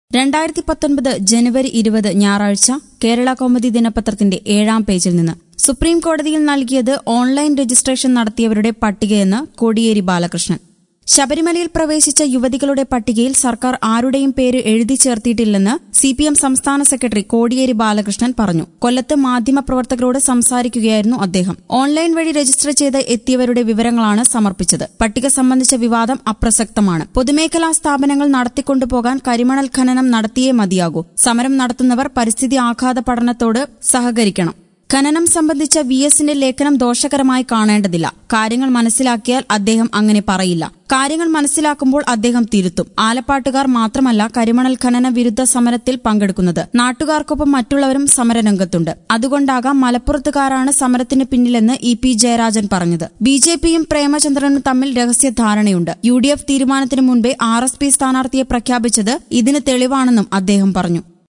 രണ്ടായിരത്തി പത്തൊൻപത് ജനുവരി ഇരുപത് ഞായറാഴ്ച കേരള കൗമുദി ദിനപത്രത്തിന്റെ ഏഴാം പേജിൽ നിന്ന് സുപ്രീം കോടതിയിൽ നൽകിയത് ഓൺലൈൻ രജിസ്ട്രേഷൻ നടത്തിയവരുടെ പട്ടികയെന്ന് കോടിയേരി ബാലകൃഷ്ണൻ ശബരിമലയിൽ പ്രവേശിച്ച യുവതികളുടെ പട്ടികയിൽ സർക്കാർ ആരുടെയും പേര് എഴുതി ചേർത്തിയിട്ടില്ലെന്ന് സി പി എം സംസ്ഥാന സെക്രട്ടറി കോടിയേരി ബാലകൃഷ്ണൻ പറഞ്ഞു കൊല്ലത്ത് മാധ്യമപ്രവർത്തകരോട് സംസാരിക്കുകയായിരുന്നു അദ്ദേഹം ഓൺലൈൻ വഴി രജിസ്റ്റർ ചെയ്ത് എത്തിയവരുടെ വിവരങ്ങളാണ് സമർപ്പിച്ചത് പട്ടിക സംബന്ധിച്ച വിവാദം അപ്രസക്തമാണ് പൊതുമേഖലാ സ്ഥാപനങ്ങൾ നടത്തിക്കൊണ്ടുപോകാൻ കരിമണൽ ഖനനം നടത്തിയേ മതിയാകൂ സമരം നടത്തുന്നവർ പരിസ്ഥിതി ആഘാത പഠനത്തോട് സഹകരിക്കണം ഖനനം സംബന്ധിച്ച വി എസിന്റെ ലേഖനം ദോഷകരമായി കാണേണ്ടതില്ല കാര്യങ്ങൾ മനസ്സിലാക്കിയാൽ അദ്ദേഹം അങ്ങനെ പറയില്ല കാര്യങ്ങൾ മനസ്സിലാക്കുമ്പോൾ അദ്ദേഹം തിരുത്തും ആലപ്പാട്ടുകാർ മാത്രമല്ല കരിമണൽ ഖനന വിരുദ്ധ സമരത്തിൽ പങ്കെടുക്കുന്നത് നാട്ടുകാർക്കൊപ്പം മറ്റുള്ളവരും സമരരംഗത്തുണ്ട് അതുകൊണ്ടാകാം മലപ്പുറത്തുകാരാണ് സമരത്തിന് പിന്നിലെന്ന് ഇ പി ജയരാജൻ പറഞ്ഞത് ബി ജെ പിയും പ്രേമചന്ദ്രനും തമ്മിൽ രഹസ്യ ധാരണയുണ്ട് യു ഡി എഫ് തീരുമാനത്തിന് മുൻപേ ആർ എസ് പി സ്ഥാനാർത്ഥിയെ പ്രഖ്യാപിച്ചത് ഇതിന് തെളിവാണെന്നും അദ്ദേഹം പറഞ്ഞു